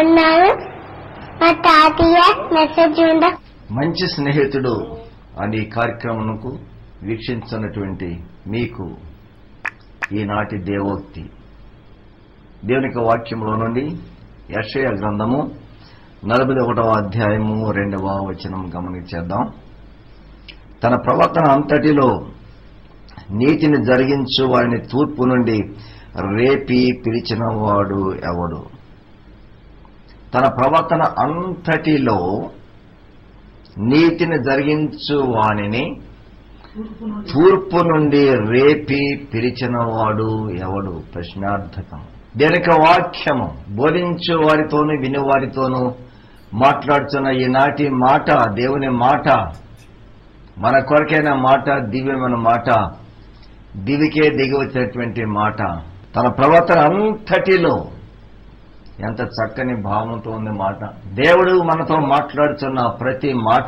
బాగున్నాను మా తాతయ్య మెసేజ్ ఉందా మంచి స్నేహితుడు అనే ఈ కార్యక్రమంకు వీక్షించున్నటువంటి మీకు ఈనాటి దేవోక్తి దేవుని యొక్క వాక్యంలో నుండి యషయ గ్రంథము నలభై ఒకటవ అధ్యాయము రెండవ వచనం గమనించేద్దాం తన ప్రవర్తన అంతటిలో నీతిని జరిగించు వారిని తూర్పు నుండి రేపి పిలిచిన వాడు ఎవడు తన ప్రవర్తన అంతటిలో నీతిని జరిగించు వానిని తూర్పు నుండి రేపి పిలిచిన వాడు ఎవడు ప్రశ్నార్థకం దేనిక వాక్యము బోధించు వారితోనూ విని వారితోనూ మాట్లాడుతున్న ఈనాటి మాట దేవుని మాట మన కొరకైన మాట దివ్యమైన మాట దివికే దిగి వచ్చినటువంటి మాట తన ప్రవర్తన అంతటిలో ఎంత చక్కని భావంతో ఉంది మాట దేవుడు మనతో మాట్లాడుతున్న ప్రతి మాట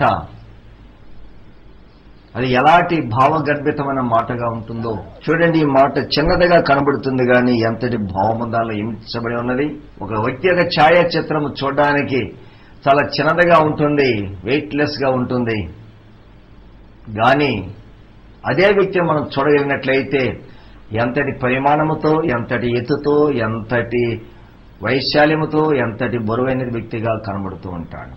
అది ఎలాంటి భావగర్భితమైన మాటగా ఉంటుందో చూడండి ఈ మాట చిన్నదిగా కనబడుతుంది కానీ ఎంతటి భావము దానిలో ఇమించబడి ఉన్నది ఒక వ్యక్తి యొక్క ఛాయాచిత్రము చూడడానికి చాలా చిన్నదిగా ఉంటుంది వెయిట్లెస్ గా ఉంటుంది కానీ అదే వ్యక్తి మనం చూడగలిగినట్లయితే ఎంతటి పరిమాణముతో ఎంతటి ఎత్తుతో ఎంతటి వైశాల్యముతో ఎంతటి బరువైన వ్యక్తిగా కనబడుతూ ఉంటాడు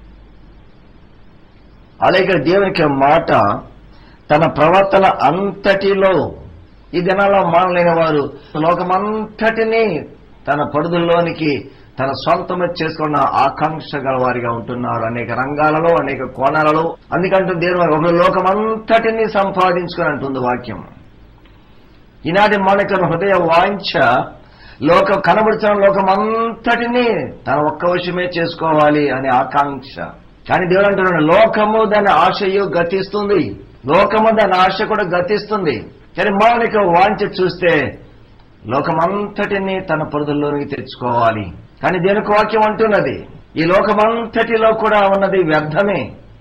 అలాగే దేవునికి మాట తన ప్రవర్తన అంతటిలో ఈ దినాల్లో మానలేని వారు లోకమంతటినీ తన పడుదుల్లోనికి తన సొంతం చేసుకున్న ఆకాంక్ష గల వారిగా ఉంటున్నారు అనేక రంగాలలో అనేక కోణాలలో అందుకంటూ దేవుడు ఒక లోకమంతటినీ సంపాదించుకొని అంటుంది వాక్యం ఈనాటి మనకు హృదయ వాంఛ లోక కనబడుతున్న లోకమంతటినీ తన ఒక్క వశమే చేసుకోవాలి అనే ఆకాంక్ష కానీ దేవుడు అంటున్నాడు లోకము దాని ఆశయు గతిస్తుంది లోకము దాని ఆశ కూడా గతిస్తుంది కానీ మానక వాంఛ చూస్తే లోకమంతటిని తన పరిధుల్లోనికి తెచ్చుకోవాలి కానీ దేనికి వాక్యం అంటున్నది ఈ లోకమంతటిలో కూడా ఉన్నది వ్యర్థమే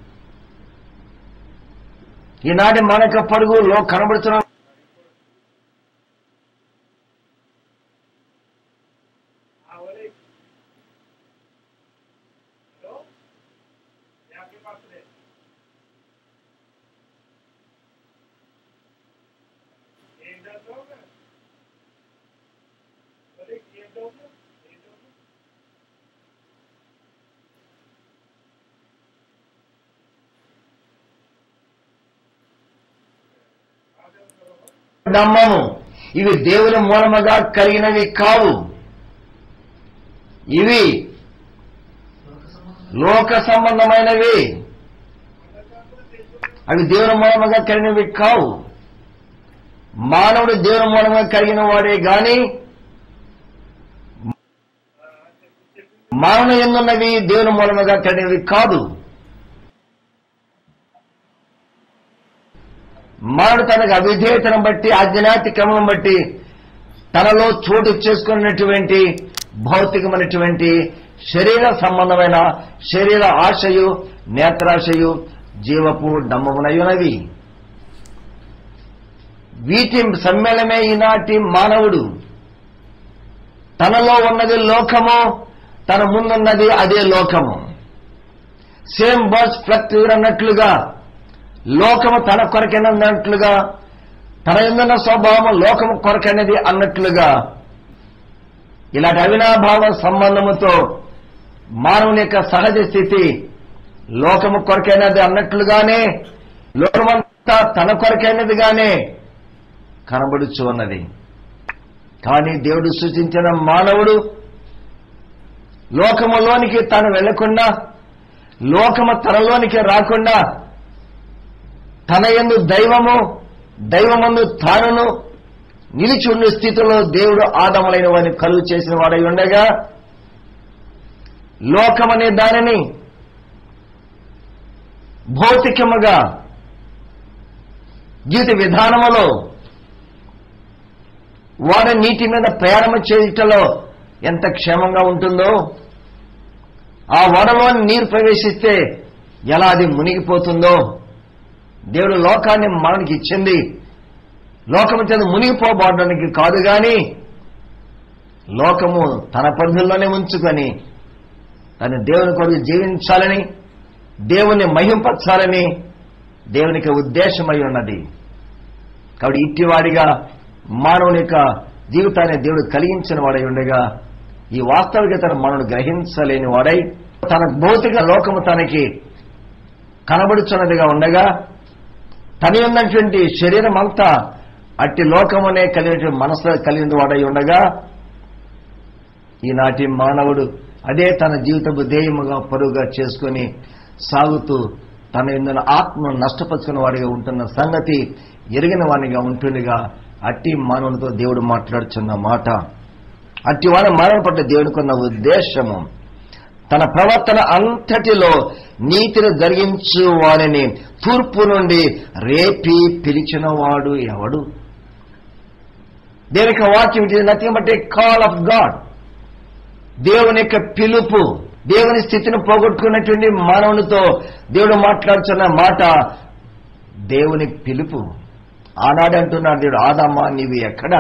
ఈనాటి మనక పరుగు లో కనబడుతున్న నమ్మము ఇవి దేవుని మూలముగా కలిగినవి కావు ఇవి లోక సంబంధమైనవి అవి దేవుని మూలముగా కలిగినవి కావు మానవుడు దేవుని మూలంగా కలిగిన వాడే గాని మానవ ఎందున్నవి దేవుని మూలముగా కలిగినవి కాదు మానవుడు తనకు అవిధేయతను బట్టి అజ్ఞాతి క్రమం బట్టి తనలో చోటు చేసుకున్నటువంటి భౌతికమైనటువంటి శరీర సంబంధమైన శరీర ఆశయు నేత్రాశయు జీవపు డమ్మమునయునవి వీటి సమ్మేళమే ఈనాటి మానవుడు తనలో ఉన్నది లోకము తన ముందున్నది అదే లోకము సేమ్ బర్డ్స్ ఫ్లక్టివర్ అన్నట్లుగా లోకము తన కొరకైనట్లుగా తన ఎందున్న స్వభావం లోకము కొరకైనది అన్నట్లుగా ఇలాంటి అవినాభావ సంబంధముతో మానవుని యొక్క సహజ స్థితి లోకము కొరకైనది అన్నట్లుగానే లోకమంతా తన కొరకైనదిగానే కనబడుచు ఉన్నది కానీ దేవుడు సూచించిన మానవుడు లోకములోనికి తాను వెళ్లకుండా లోకము తనలోనికి రాకుండా తన ఎందు దైవము దైవమందు తానును నిలిచి ఉన్న స్థితిలో దేవుడు ఆదములైన వారిని కలుగు చేసిన వాడై ఉండగా లోకమనే దానిని భౌతికముగా జీవిత విధానములో వారి నీటి మీద ప్రయాణం చేయటంలో ఎంత క్షేమంగా ఉంటుందో ఆ వడలో నీరు ప్రవేశిస్తే ఎలా అది మునిగిపోతుందో దేవుడు లోకాన్ని మనకి ఇచ్చింది లోకము చేత మునిగిపోబడడానికి కాదు గాని లోకము తన పరిధుల్లోనే ఉంచుకొని తను దేవుని కొరకు జీవించాలని దేవుని మహింపరచాలని దేవునికి ఉద్దేశమై ఉన్నది కాబట్టి ఇట్టివాడిగా మానవుని యొక్క జీవితాన్ని దేవుడు కలిగించిన వాడై ఉండగా ఈ వాస్తవికతను మనను గ్రహించలేని వాడై తన భౌతిక లోకము తనకి కనబడుచున్నదిగా ఉండగా తన ఉన్నటువంటి శరీరం అంతా అట్టి లోకమునే కలిగినటువంటి మనసు కలిగిన వాడై ఉండగా ఈనాటి మానవుడు అదే తన జీవితపు ధ్యేయముగా పరువుగా చేసుకొని సాగుతూ తన ఇందున ఆత్మను నష్టపరుచుకున్న వాడిగా ఉంటున్న సంగతి ఎరిగిన వాడిగా ఉంటుండగా అట్టి మానవునితో దేవుడు మాట్లాడుచున్న మాట అట్టి వాడు మరణ పట్ల దేవునికి ఉన్న ఉద్దేశము తన ప్రవర్తన అంతటిలో నీతిని జరిగించు వారిని తూర్పు నుండి రేపి పిలిచిన వాడు ఎవడు దేవుని యొక్క వాక్యం it is nothing but a call of God దేవుని యొక్క పిలుపు దేవుని స్థితిని పోగొట్టుకున్నటువంటి మానవునితో దేవుడు మాట్లాడుతున్న మాట దేవుని పిలుపు ఆనాడు అంటున్నాడు దేవుడు ఆదామా నీవు ఎక్కడా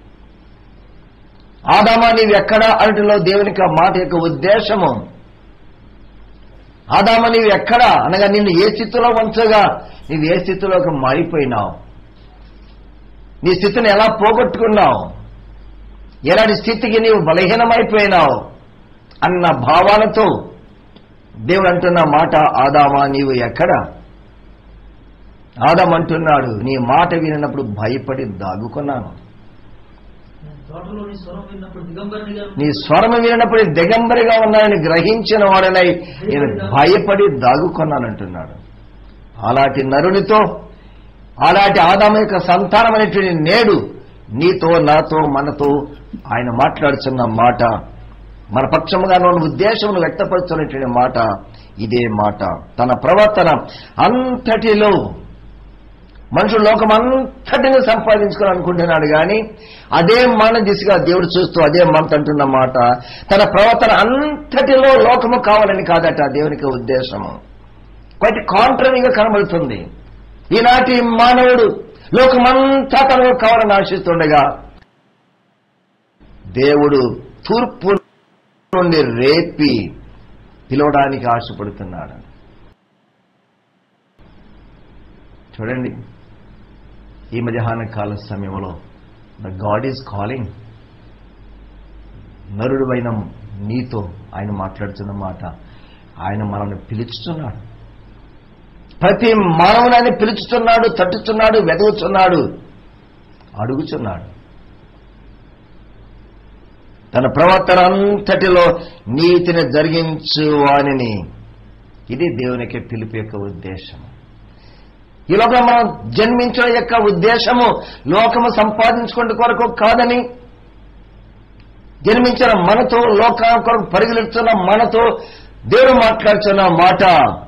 ఆదామా నీవు ఎక్కడా అంటులో దేవుని యొక్క మాట యొక్క ఉద్దేశము ఆదామా నీవు ఎక్కడా అనగా నిన్ను ఏ స్థితిలో ఉంచగా నీవు ఏ స్థితిలోకి మారిపోయినావు నీ స్థితిని ఎలా పోగొట్టుకున్నావు ఎలాంటి స్థితికి నీవు బలహీనమైపోయినావు అన్న భావాలతో దేవుడు అంటున్న మాట ఆదామా నీవు ఎక్కడ ఆదాం అంటున్నాడు నీ మాట వినప్పుడు భయపడి దాగుకున్నాను తోటలోని స్వరం విన్నప్పుడు దిగంబరిగా నీ స్వరం వినప్పుడు దిగంబరిగా ఉన్నానని గ్రహించిన వాడనై నేను భయపడి దాగుకున్నానంటున్నాడు అలాంటి నరునితో అలాంటి ఆదాము యొక్క సంతానం అనేటువంటి నేడు నీతో నాతో మనతో ఆయన మాట్లాడుతున్న మాట మన పక్షముగా ఉన్న ఉద్దేశమును వ్యక్తపరుచున్నటువంటి మాట ఇదే మాట తన ప్రవర్తన అంతటిలో మనుషులు లోకం అంతటిని సంపాదించుకోవాలనుకుంటున్నాడు కానీ అదే మన దిశగా దేవుడు చూస్తూ అదే మనతో అంటున్న మాట తన ప్రవర్తన అంతటిలో లోకము కావాలని కాదట దేవునికి ఉద్దేశము క్వైట్ కాంట్రరీగా కనబడుతుంది ఈనాటి మానవుడు లోకమంతా తనకు కావాలని ఆశిస్తుండగా దేవుడు తూర్పు నుండి రేపి పిలవడానికి ఆశపడుతున్నాడు చూడండి ఈ మధ్యాహ్న కాల సమయంలో ద గాడ్ ఈజ్ కాలింగ్ నరుడు అయిన నీతో ఆయన మాట్లాడుతున్న మాట ఆయన మనల్ని పిలుచుతున్నాడు ప్రతి మానవుని పిలుచుతున్నాడు తట్టుచున్నాడు వెదవుచున్నాడు అడుగుచున్నాడు తన ప్రవర్తన అంతటిలో నీతిని జరిగించు వానిని ఇది దేవునికి పిలుపు యొక్క ఉద్దేశం ఈ లోకం మనం జన్మించడం యొక్క ఉద్దేశము లోకము సంపాదించుకునే కొరకు కాదని జన్మించిన మనతో లోకం కొరకు పరిగెలుస్తున్న మనతో దేవుడు మాట్లాడుతున్న మాట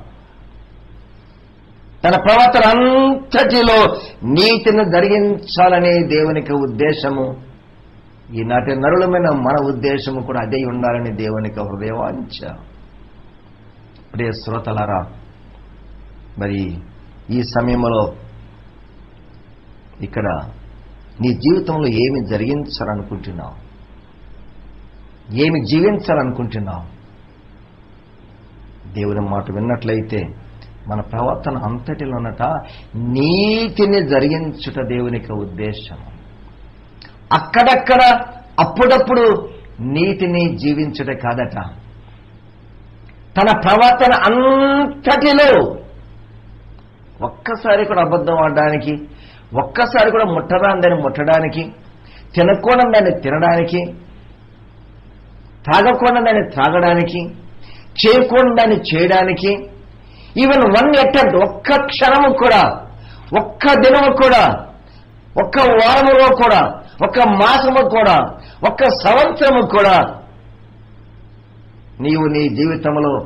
తన ప్రవర్తన అంతటిలో నీతిని జరిగించాలనే దేవునికి ఉద్దేశము ఈనాటి నరులమైన మన ఉద్దేశము కూడా అదే ఉండాలని దేవునికి హృదయవాంఛ ప్రియ శ్రోతలారా మరి ఈ సమయంలో ఇక్కడ నీ జీవితంలో ఏమి జరిగించాలనుకుంటున్నావు ఏమి జీవించాలనుకుంటున్నావు దేవుని మాట విన్నట్లయితే మన ప్రవర్తన అంతటిలోనట నీతిని జరిగించుట దేవునికి ఉద్దేశం అక్కడక్కడ అప్పుడప్పుడు నీతిని జీవించుట కాదట తన ప్రవర్తన అంతటిలో ఒక్కసారి కూడా అబద్ధం ఆడడానికి ఒక్కసారి కూడా ముట్టరాందని ముట్టడానికి తినకూడని దాన్ని తినడానికి తాగకూడని దాన్ని త్రాగడానికి చేయకూడని దాన్ని చేయడానికి ఈవెన్ వన్ అటెంప్ట్ ఒక్క క్షణము కూడా ఒక్క దినము కూడా ఒక్క వారములో కూడా ఒక్క మాసము కూడా ఒక్క సంవత్సరము కూడా నీవు నీ జీవితంలో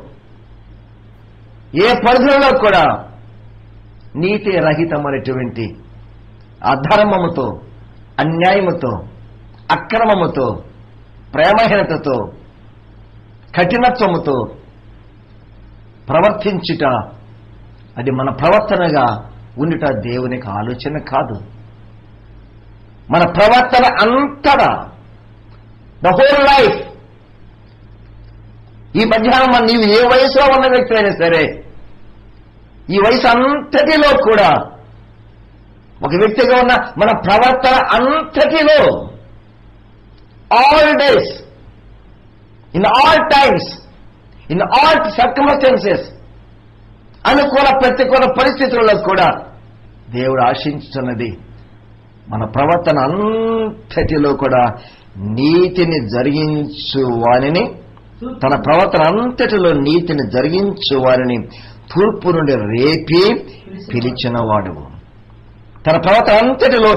ఏ పరిధిలో కూడా నీతి రహితమైనటువంటి అధర్మముతో అన్యాయముతో అక్రమముతో ప్రేమహీనతతో కఠినత్వముతో ప్రవర్తించుట అది మన ప్రవర్తనగా ఉండుట దేవునికి ఆలోచన కాదు మన ప్రవర్తన అంతటా ద హోల్ లైఫ్ ఈ మధ్యాహ్నం మన నీవు ఏ వయసులో ఉన్న వ్యక్తి అయినా సరే ఈ వయసు అంతటిలో కూడా ఒక వ్యక్తిగా ఉన్న మన ప్రవర్తన అంతటిలో all days in all times in all circumstances అనుకూల ప్రతికూల పరిస్థితులలో కూడా దేవుడు ఆశించుతున్నది మన ప్రవర్తన అంతటిలో కూడా నీతిని జరిగించు వారిని తన ప్రవర్తన అంతటిలో నీతిని జరిగించు వారిని తూర్పు నుండి రేపి పిలిచిన వాడువు తన ప్రవర్తన అంతటిలో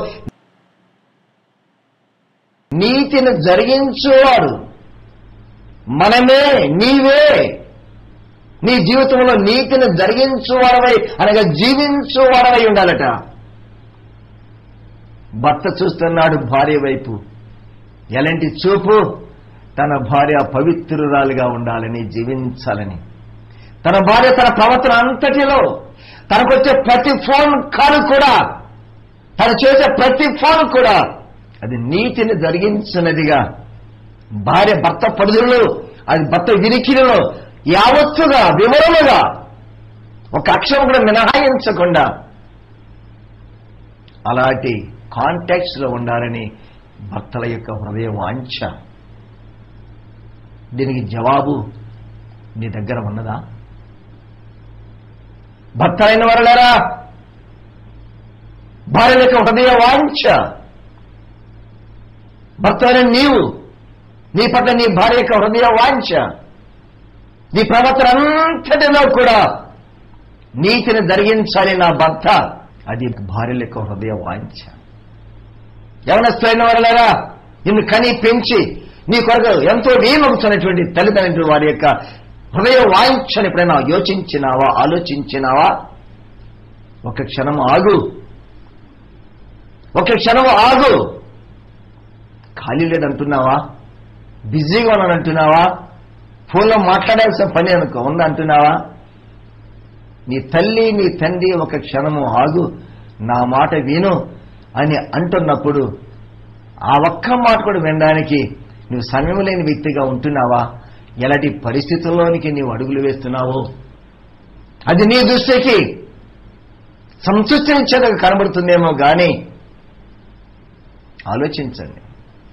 నీతిని జరిగించువాడు మనమే నీవే నీ జీవితంలో నీతిని జరిగించువాడవై అనగా జీవించువాడవై ఉండాలట భర్త చూస్తున్నాడు భార్య వైపు ఎలాంటి చూపు తన భార్య పవిత్రురాలుగా ఉండాలని జీవించాలని తన భార్య తన ప్రవర్తన అంతటిలో తనకొచ్చే ప్రతి ఫోన్ కాల్ కూడా తను చేసే ప్రతి ఫోన్ కూడా అది నీతిని జరిగించినదిగా భార్య భర్త పడుదులు అది భర్త వినికిడిలో యావత్తుగా వివరముగా ఒక అక్షరం కూడా మినహాయించకుండా అలాంటి కాంటాక్ట్స్ లో ఉండాలని భర్తల యొక్క హృదయ వాంఛ దీనికి జవాబు నీ దగ్గర ఉన్నదా భర్త అయిన వరలరా భార్య యొక్క హృదయ వాంఛ భర్త అయిన నీవు నీ పట్ల నీ భార్య యొక్క హృదయ వాంఛ నీ ప్రవర్తన అంతటిలో కూడా నీతిని జరిగించాలి నా భర్త అది భార్య యొక్క హృదయ వాంఛ యవనస్తులైన వారులారా నిన్ను కని పెంచి నీ కొరకు ఎంతో నియమించినటువంటి తల్లిదండ్రులు వారి యొక్క హృదయ వాంఛను ఎప్పుడైనా యోచించినావా ఆలోచించినావా ఒక క్షణం ఆగు ఒక క్షణం ఆగు ఖాళీ లేదంటున్నావా బిజీగా ఉన్నాను అంటున్నావా ఫోన్లో మాట్లాడాల్సిన పని అనుకో ఉందా అంటున్నావా నీ తల్లి నీ తండ్రి ఒక క్షణము ఆగు నా మాట విను అని అంటున్నప్పుడు ఆ ఒక్క మాట కూడా వినడానికి నువ్వు సమయం లేని వ్యక్తిగా ఉంటున్నావా ఎలాంటి పరిస్థితుల్లోనికి నీవు అడుగులు వేస్తున్నావో అది నీ దృష్టికి సంతృష్టినిచ్చేందుకు కనబడుతుందేమో కానీ ఆలోచించండి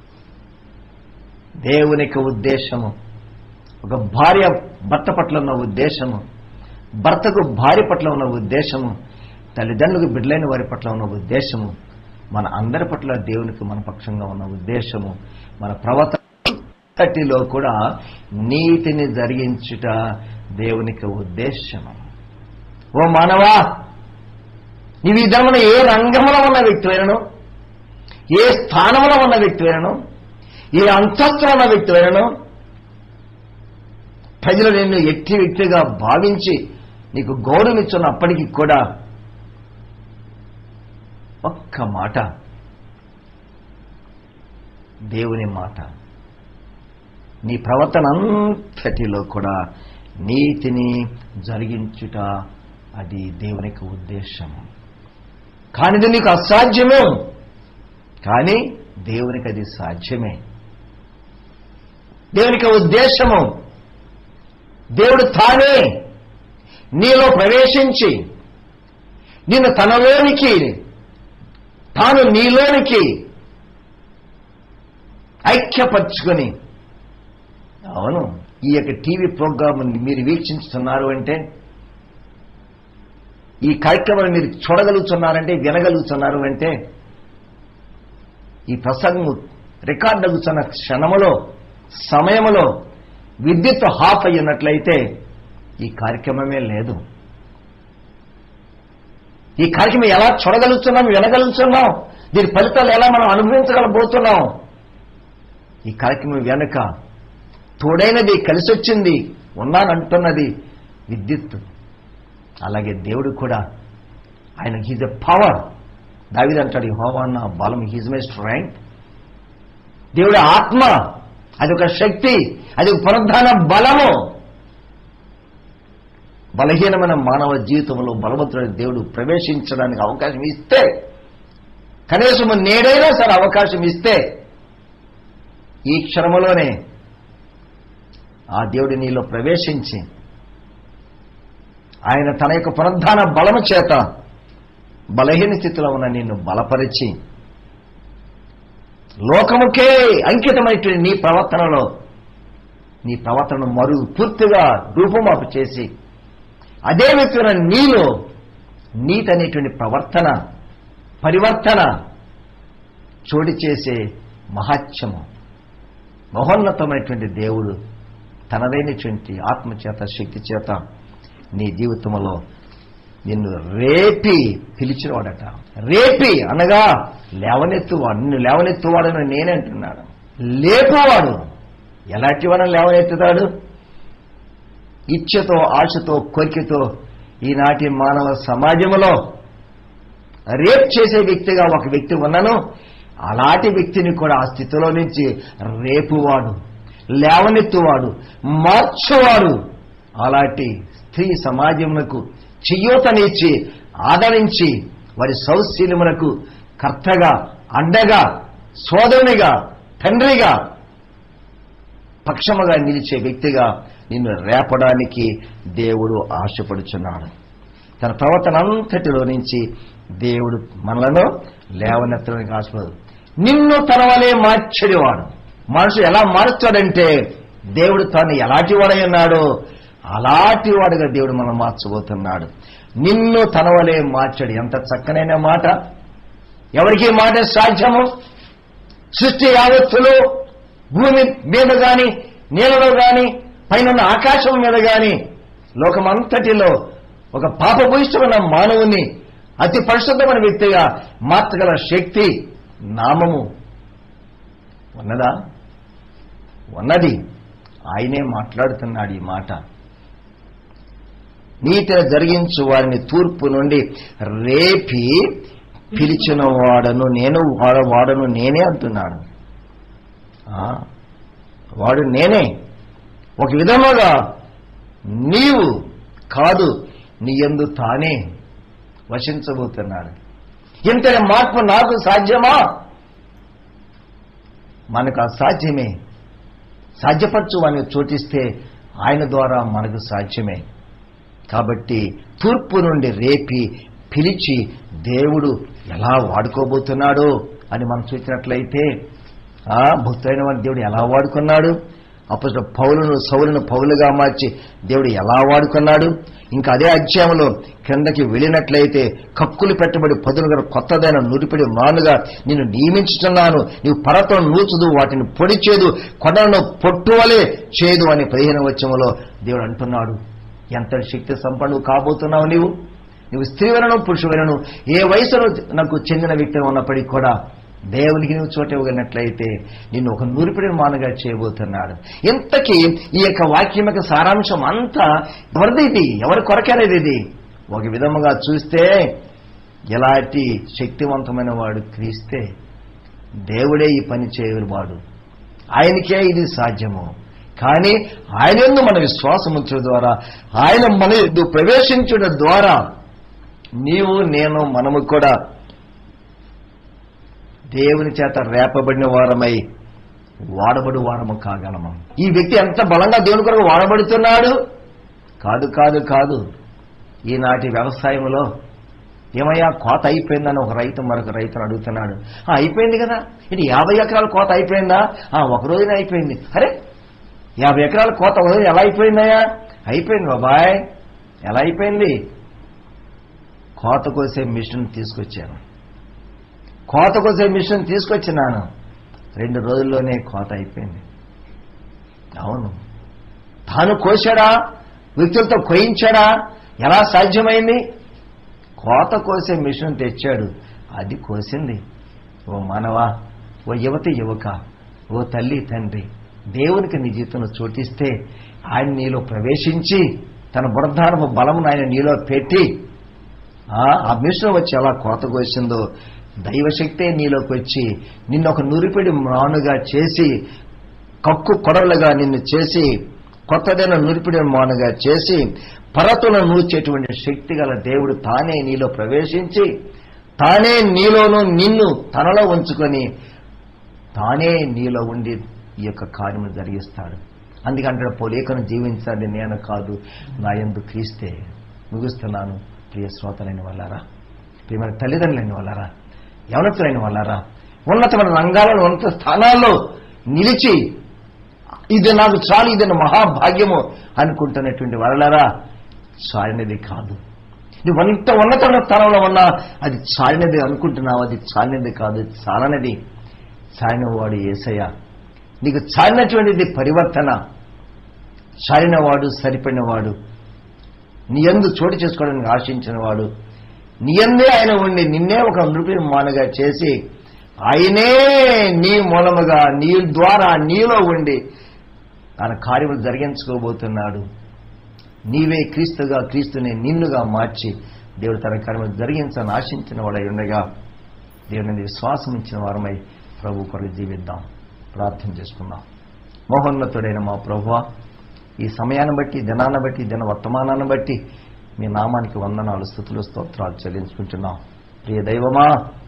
దేవునికి ఉద్దేశము ఒక భార్య భర్త పట్ల ఉన్న ఉద్దేశము భర్తకు భార్య పట్ల ఉన్న ఉద్దేశము తల్లిదండ్రులకు బిడ్డలైన వారి పట్ల ఉన్న ఉద్దేశము మన అందరి పట్ల దేవునికి మన పక్షంగా ఉన్న ఉద్దేశము మన ప్రవర్తనలో కూడా నీతిని జరిగించుట దేవునికి ఉద్దేశము ఓ మానవా నీవు ఈ ధర్మను ఏ రంగంలో ఉన్న వ్యక్తివైనను ఏ స్థానంలో ఉన్న వ్యక్తివైనను ఏ అంతస్తులో ఉన్న వ్యక్తివైనను ప్రజలు నిన్ను ఎట్టి వ్యక్తిగా భావించి నీకు గౌరవం ఇచ్చున్నప్పటికీ కూడా ఒక్క మాట దేవుని మాట నీ ప్రవర్తన అంతటిలో కూడా నీతిని జరిగించుట అది దేవునికి ఉద్దేశము కానిది నీకు అసాధ్యము కానీ దేవునికి అది సాధ్యమే దేవునికి ఉద్దేశము దేవుడు తానే నీలో ప్రవేశించి నిన్ను తనలోనికి తాను నీలోనికి ఐక్యపరుచుకొని అవును ఈ యొక్క టీవీ ప్రోగ్రామ్ మీరు వీక్షించుతున్నారు అంటే ఈ కార్యక్రమాన్ని మీరు చూడగలుగుతున్నారంటే వినగలుగుతున్నారు అంటే ఈ ప్రసంగము రికార్డ్ అగుతున్న క్షణములో సమయములో విద్యుత్ హాఫ్ అయ్యినట్లయితే ఈ కార్యక్రమమే లేదు ఈ కార్యక్రమం ఎలా చూడగలుగుతున్నాం వినగలుగుతున్నాం దీని ఫలితాలు ఎలా మనం అనుభవించగలబోతున్నాం ఈ కార్యక్రమం వెనుక తోడైనది కలిసి వచ్చింది ఉన్నానంటున్నది విద్యుత్ అలాగే దేవుడు కూడా ఆయన హీజ్ ఎ పవర్ దావిది అంటాడు హోవా నా బలం హీజ్ మై స్ట్రెంగ్త్ దేవుడి ఆత్మ అది ఒక శక్తి అది ఒక పునరుద్ధాన బలము బలహీనమైన మానవ జీవితంలో బలవంతుడైన దేవుడు ప్రవేశించడానికి అవకాశం ఇస్తే కనీసం నేడైనా సరే అవకాశం ఇస్తే ఈ క్షణములోనే ఆ దేవుడు నీలో ప్రవేశించి ఆయన తన యొక్క పునరుద్ధాన బలము చేత బలహీన స్థితిలో ఉన్న నిన్ను బలపరిచి లోకముకే అంకితమైనటువంటి నీ ప్రవర్తనలో నీ ప్రవర్తనను మరు పూర్తిగా రూపుమాపు చేసి అదే వ్యక్తిన నీలో నీతి అనేటువంటి ప్రవర్తన పరివర్తన చోటు చేసే మహాత్యము మహోన్నతమైనటువంటి దేవుడు తనదైనటువంటి ఆత్మచేత శక్తి చేత నీ జీవితంలో నిన్ను రేపి పిలిచినవాడట రేపి అనగా లేవనెత్తువాడు నిన్ను లేవనెత్తువాడని నేనే అంటున్నాడు లేపువాడు ఎలాంటి వాడని లేవనెత్తుతాడు ఇచ్చతో ఆశతో కోరికతో ఈనాటి మానవ సమాజంలో రేప్ చేసే వ్యక్తిగా ఒక వ్యక్తి ఉన్నను అలాంటి వ్యక్తిని కూడా ఆ స్థితిలో నుంచి రేపువాడు లేవనెత్తువాడు మార్చువాడు అలాంటి స్త్రీ సమాజమునకు చెయ్యూతనిచ్చి ఆదరించి వారి సౌశీలమునకు కర్తగా అండగా సోదరునిగా తండ్రిగా పక్షముగా నిలిచే వ్యక్తిగా నిన్ను రేపడానికి దేవుడు ఆశపడుచున్నాడు తన ప్రవర్తన అంతటిలో నుంచి దేవుడు మనలను లేవనెత్తడానికి ఆశపడు నిన్ను తన వలే మార్చడివాడు మనుషులు ఎలా మారుస్తాడంటే దేవుడు తాను ఎలాంటి వాడై ఉన్నాడో అలాంటి వాడుగా దేవుడు మనం మార్చబోతున్నాడు నిన్ను తన వలే మార్చడు ఎంత చక్కనైన మాట ఎవరికి ఈ మాట సాధ్యము సృష్టి యావత్తులు భూమి మీద గాని నీళ్ళలో గాని పైన ఆకాశం మీద గాని లోకమంతటిలో ఒక పాపభూయిష్టమైన మానవుని అతి పరిశుద్ధమైన వ్యక్తిగా మార్చగల శక్తి నామము ఉన్నదా ఉన్నది ఆయనే మాట్లాడుతున్నాడు ఈ మాట నీతిని జరిగించు వారిని తూర్పు నుండి రేపి పిలిచిన వాడను నేను వాడ వాడను నేనే అంటున్నాడు ఆ, వాడు నేనే ఒక విధముగా నీవు కాదు నీ ఎందు తానే వశించబోతున్నాడు ఇంతటి మార్పు నాకు సాధ్యమా మనకు అసాధ్యమే సాధ్యపరచు అని చోటిస్తే ఆయన ద్వారా మనకు సాధ్యమే కాబట్టి తూర్పు నుండి రేపి పిలిచి దేవుడు ఎలా వాడుకోబోతున్నాడో అని మనం చూసినట్లయితే ఆ భక్తులైన వాడిని దేవుడు ఎలా వాడుకున్నాడు అప్పుడు పౌలను సౌలను పౌలుగా మార్చి దేవుడు ఎలా వాడుకున్నాడు ఇంకా అదే అధ్యాయంలో క్రిందకి వెళ్ళినట్లయితే కక్కులు పెట్టబడి పదునుగా కొత్తదైన నురిపిడి మానుగా నిన్ను నియమించుతున్నాను నీవు పరతను నూచుదు వాటిని పొడిచేదు కొండలను పొట్టువలే చేదు అని పదిహేను వచ్చంలో దేవుడు అంటున్నాడు ఎంత శక్తి సంపన్నువు కాబోతున్నావు నీవు నువ్వు స్త్రీవలను పురుషువలను ఏ వయసులో నాకు చెందిన వ్యక్తి ఉన్నప్పటికీ కూడా దేవునికి నువ్వు చోట ఇవ్వగలిగినట్లయితే నిన్ను ఒక నూరిపిడిని మానగా చేయబోతున్నాడు ఇంతకీ ఈ యొక్క వాక్యం యొక్క సారాంశం అంతా ఎవరిది ఇది ఎవరి కొరకనేది ఇది ఒక విధముగా చూస్తే ఎలాంటి శక్తివంతమైన వాడు క్రీస్తే దేవుడే ఈ పని చేయవాడు ఆయనకే ఇది సాధ్యము కానీ ఆయన యందు మన విశ్వాసముంచడం ద్వారా ఆయన మన యందు ప్రవేశించడం ద్వారా నీవు నేను మనము కూడా దేవుని చేత రేపబడిన వారమై వాడబడు వారము కాగలము ఈ వ్యక్తి ఎంత బలంగా దేవుని కొరకు వాడబడుతున్నాడు కాదు కాదు కాదు ఈనాటి వ్యవసాయంలో ఏమయ్యా కోత అయిపోయిందని ఒక రైతు మరొక రైతును అడుగుతున్నాడు "ఆ, అయిపోయింది కదా ఇది యాభై ఎకరాల కోత అయిపోయిందా "ఆ, ఒక రోజున అయిపోయింది అరే యాభై ఎకరాల కోత ఒక రోజు ఎలా అయిపోయిందయ్యా అయిపోయింది బాబాయ్ ఎలా అయిపోయింది కోత కోసే మిషన్ తీసుకొచ్చాను కోత కోసే మిషన్ తీసుకొచ్చినాను రెండు రోజుల్లోనే కోత అయిపోయింది అవును తాను కోశాడా వ్యక్తులతో కోయించాడా ఎలా సాధ్యమైంది కోత కోసే మిషన్ తెచ్చాడు అది కోసింది ఓ మానవా ఓ యువతి యువక ఓ తల్లి తండ్రి దేవునికి నీ జీవితంలో చోటిస్తే ఆయన నీలో ప్రవేశించి తన బురధానపు బలమును ఆయన నీలో పెట్టి ఆ ఆ మిషన్ వచ్చి ఎలా కోత కోసిందో దైవశక్తే నీలోకి వచ్చి నిన్ను ఒక నురిపిడి మానుగా చేసి కక్కు కొడవలుగా నిన్ను చేసి కొత్తదైన నురిపిడి మానుగా చేసి పరతులను నూర్చేటువంటి శక్తి గల దేవుడు తానే నీలో ప్రవేశించి తానే నీలోనూ నిన్ను తనలో ఉంచుకొని తానే నీలో ఉండి ఈ యొక్క కార్యము జరిగిస్తాడు అందుకంటే పోలేకను జీవించాలి నేను కాదు నా ఎందు క్రీస్తే ముగిస్తున్నాను ప్రియ శ్రోతలైన వాళ్ళారా ప్రియమైన తల్లిదండ్రులైన వాళ్ళారా యవనతులైన వాళ్ళారా ఉన్నతమైన రంగాలలో ఉన్నత స్థానాల్లో నిలిచి ఇది నాకు చాలు ఇది నా మహాభాగ్యము అనుకుంటున్నటువంటి వాళ్ళారా చాలినది కాదు నువ్వు అంత ఉన్నతమైన స్థానంలో ఉన్నా అది చాలినది అనుకుంటున్నావు అది చాలినది కాదు చాలనది చాలిన వాడు ఏసయ్య నీకు చాలినటువంటిది పరివర్తన చాలినవాడు సరిపడినవాడు నీ ఎందు చోటు చేసుకోవడానికి ఆశించిన వాడు నీ ఎందే ఆయన ఉండి నిన్నే ఒక నృపమానుగా చేసి ఆయనే నీ మూలముగా నీ ద్వారా నీలో ఉండి తన కార్యములు జరిగించుకోబోతున్నాడు నీవే క్రీస్తుగా క్రీస్తుని నిన్నుగా మార్చి దేవుడు తన కార్యములు జరిగించాలని ఆశించిన వాడై ఉండగా దేవుని విశ్వాసం ఇచ్చిన వారమై ప్రభు కొరకు జీవిద్దాం ప్రార్థన చేసుకుందాం మహోన్నతుడైన మా ప్రభువ ఈ సమయాన్ని బట్టి దినాన్ని బట్టి దిన వర్తమానాన్ని బట్టి మీ నామానికి వందనాలు స్థుతులు స్తోత్రాలు చెల్లించుకుంటున్నాం ప్రియ దైవమా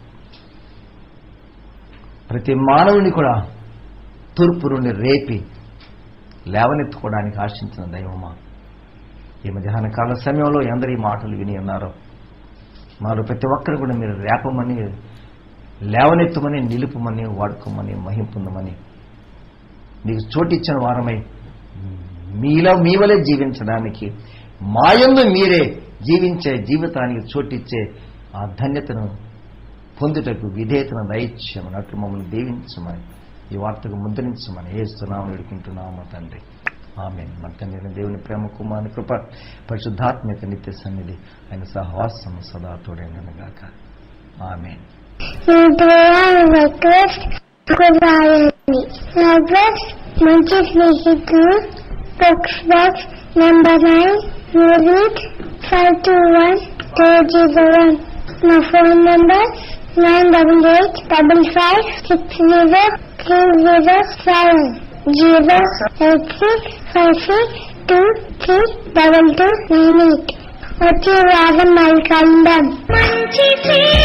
ప్రతి మానవుని కూడా తూర్పు నుండి రేపి లేవనెత్తుకోవడానికి ఆశించిన దైవమా ఈ మధ్యాహ్న కాల సమయంలో ఎందరి మాటలు విని ఉన్నారో మాలో ప్రతి ఒక్కరు కూడా మీరు రేపమని లేవనెత్తమని నిలుపమని వాడుకోమని మహింపొందమని మీకు చోటిచ్చిన వారమై మీలో మీ వలె జీవించడానికి మాయందు మీరే జీవించే జీవితానికి చోటిచ్చే ఆ ధన్యతను పొందుటకు విధేయతను దయచేయమని అట్లు మమ్మల్ని దీవించమని ఈ వార్తకు ముద్రించమని ఏస్తున్నాము వేడుకుంటున్నాము తండ్రి ఆమె మన తండ్రి దేవుని ప్రేమ కుమారుని కృప పరిశుద్ధాత్మక నిత్య సన్నిధి ఆయన సహవాసం సదా తోడైనగాక ఆమె మీ ప్రేమ రిక్వెస్ట్ కురాయండి అడ్రస్ మంచి స్నేహితులు box box number nine unit five two one two zero one నా phone number nine double eight double five six zero three zero seven zero eight six five six two three double two nine eight వచ్చే వారం మళ్ళీ కలుద్దాం మంచి